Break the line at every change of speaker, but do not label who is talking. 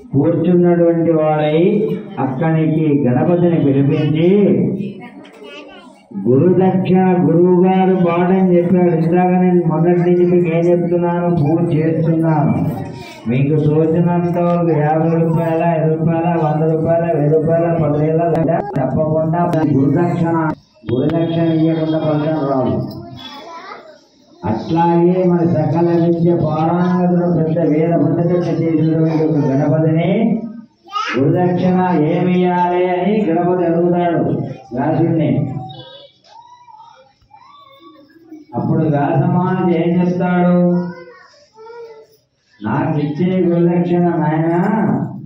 కూర్చున్నటువంటి వాడై అక్కడికి గణపతిని పిలిపించి గురుదక్షిణ గురువు గారు పాఠం చెప్పాడు ఇందాక నేను మొదటి నుంచి మీకు ఏం చెప్తున్నాను పూజ చేస్తున్నాను మీకు తోచినంత వరకు యాభై రూపాయల ఐదు రూపాయల వంద రూపాయల వెయ్యి రూపాయల పదివేల లేదా తప్పకుండా గురుదక్షిణ గురుదక్షిణ ఇవ్వకుండా ఫలితం రాదు అట్లాగే మన సకల విద్య పారాంగతుడు పెద్ద వేద పండితుడు చేసినటువంటి ఒక గణపతిని గురుదక్షిణ ఏమి ఇవ్వాలి అని గణపతి అడుగుతాడు వ్యాసుడిని అప్పుడు వ్యాసమానుడు ఏం చెప్తాడు నాకు ఇచ్చే గురుదక్షిణ నాయన